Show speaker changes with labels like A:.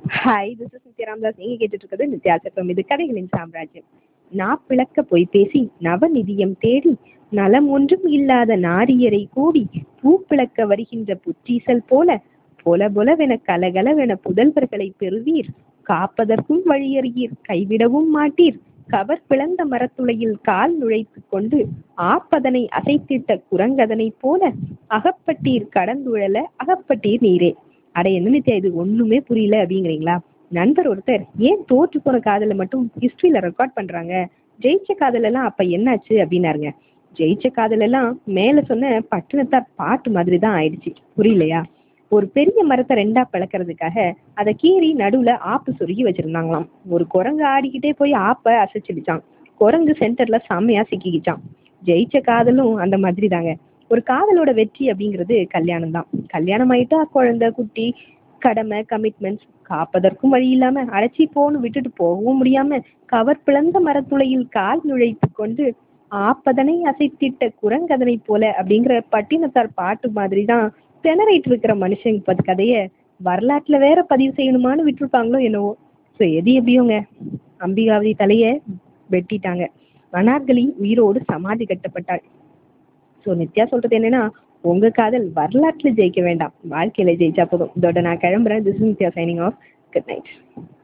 A: hi this is Nithya Ramdas நீங்க கேட்டுட்டு இருக்கிறது நித்யா சட்டம் இது கதைகளின் சாம்ராஜ்யம் நான் பிளக்க போய் பேசி நவநிதியம் தேடி நலம் ஒன்றும் இல்லாத நாரியரை கூடி பூ பிளக்க வருகின்ற புற்றீசல் போல பொல பொலவென கலகலவென புதல்வர்களை பெறுவீர் காப்பதற்கும் வழியறியீர் கைவிடவும் மாட்டீர் கவர் பிளந்த மரத்துளையில் கால் நுழைத்துக் கொண்டு ஆப்பதனை அசைத்திட்ட குரங்கதனைப் போல அகப்பட்டீர் கடந்துழல அகப்பட்டீர் நீரே அட என்ன நித்யா இது ஒண்ணுமே புரியல அப்படிங்கிறீங்களா நண்பர் ஒருத்தர் ஏன் தோற்று போன காதலை மட்டும் ஹிஸ்டரியில ரெக்கார்ட் பண்றாங்க ஜெயிச்ச காதல் எல்லாம் அப்ப என்னாச்சு அப்படின்னாருங்க ஜெயிச்ச காதல் எல்லாம் மேல சொன்ன பட்டணத்தார் பாட்டு மாதிரி தான் ஆயிடுச்சு புரியலையா ஒரு பெரிய மரத்தை ரெண்டா பிளக்கறதுக்காக அதை கீறி நடுவுல ஆப்பு சொருகி வச்சிருந்தாங்களாம் ஒரு குரங்கு ஆடிக்கிட்டே போய் ஆப்பை அசைச்சிடுச்சான் குரங்கு சென்டர்ல செம்மையா சிக்கிக்கிச்சான் ஜெயிச்ச காதலும் அந்த மாதிரி தாங்க ஒரு காதலோட வெற்றி அப்படிங்கிறது கல்யாணம் தான் கல்யாணம் ஆயிட்டா குழந்தை குட்டி கடமை கமிட்மெண்ட்ஸ் காப்பதற்கும் வழி இல்லாம அழைச்சி போன்னு விட்டுட்டு போகவும் முடியாம கவர் பிளந்த மரத்துளையில் கால் நுழைத்து கொண்டு ஆப்பதனை அசைத்திட்ட குரங்கதனை போல அப்படிங்கிற பட்டினத்தார் பாட்டு மாதிரி தான் திணறிட்டு இருக்கிற மனுஷங்க பத்தி கதைய வரலாற்றுல வேற பதிவு செய்யணுமான்னு விட்டுருப்பாங்களோ என்னவோ ஸோ எது எப்படியோங்க அம்பிகாவதி தலைய வெட்டிட்டாங்க அனார்கலி உயிரோடு சமாதி கட்டப்பட்டாள் ஸோ நித்யா சொல்றது என்னன்னா உங்க காதல் வரலாற்றுல ஜெயிக்க வேண்டாம் வாழ்க்கையில ஜெயிச்சா போதும் இதோட நான் கிளம்புறேன் this Nithya signing off good night